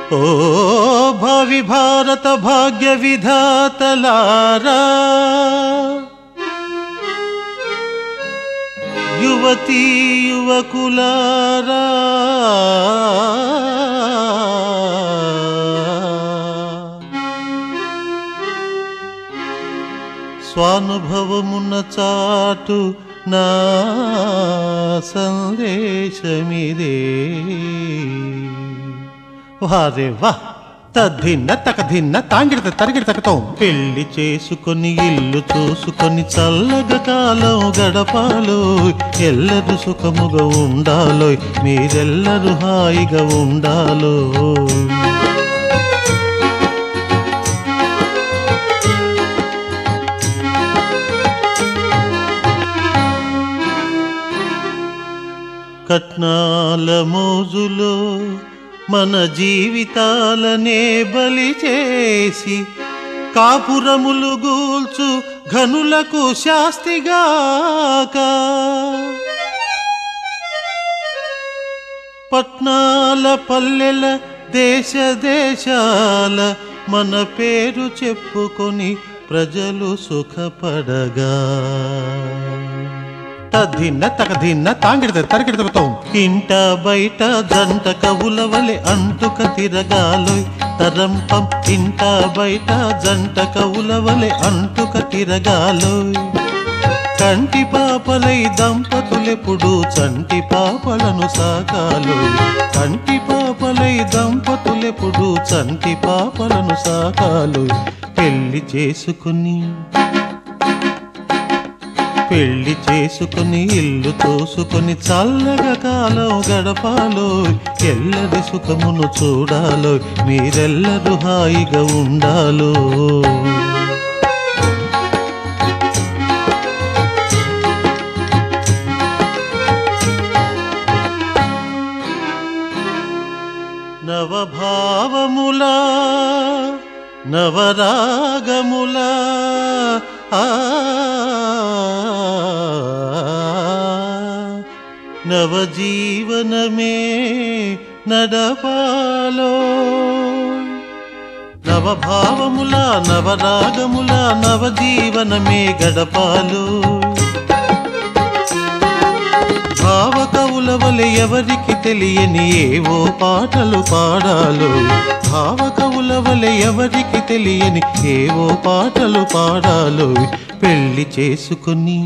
ఓ భావి భారత భాగ్య విధాతలారా యువతీ యువకులారా స్వానుభవమున్న చాటు నా సందేశమిదే వారే వా తద్దిన్న తకదిన్న తాంగిడత తరిగిడతకతో పెళ్లి చేసుకొని ఇల్లు చూసుకొని చల్లగా కాలం గడపాలో ఎల్లరు సుఖముగా ఉండాలో మీరెల్లరూ హాయిగా ఉండాలో కట్నాల మోజులో మన జీవితాలనే బలి చేసి కాపురములు గూల్చు ఘనులకు శాస్తిగాక పట్నాల పల్లెల దేశ దేశాల మన పేరు చెప్పుకొని ప్రజలు సుఖపడగా తద్దిన్న తగదిన్న తాంగిడిత తరగిడతతో ఇంట బయట జంట కవుల వలె అంటుక తిరగాలోయ్ తరంపం ఇంట బయట జంట కవుల వలె అంటుక తిరగాలోయ్ కంటి పాపలై దంపతులెప్పుడు చంటి పాపలను సాకాలు కంటి పాపలై దంపతులెప్పుడు చంటి పాపలను సాకాలు పెళ్లి చేసుకుని పెళ్లి చేసుకుని ఇల్లు తోసుకొని చల్లగా కాలం గడపాలో ఎల్లరి సుఖమును చూడాలో మీరెల్లరూ హాయిగా ఉండాలో నవభావములా నవరాగములా ఆ నవజీవనమే నడపాలో నవభావముల నవరాగముల నవజీవనమే గడపాలో భావకవుల వలె ఎవరికి తెలియని ఏవో పాటలు పాడాలో భావకవుల వలె ఎవరికి తెలియని ఏవో పాటలు పాడాలో పెళ్లి చేసుకుని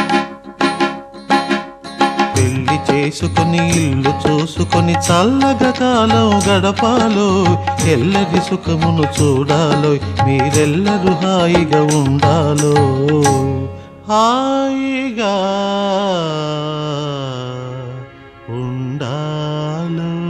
పెళ్లి చేసుకుని ఇల్లు చూసుకొని చల్లగా కాలం గడపాలో ఎల్లరి సుఖమును చూడాలో మీరెల్లరూ హాయిగా ఉండాలో హాయిగా ఉండాలో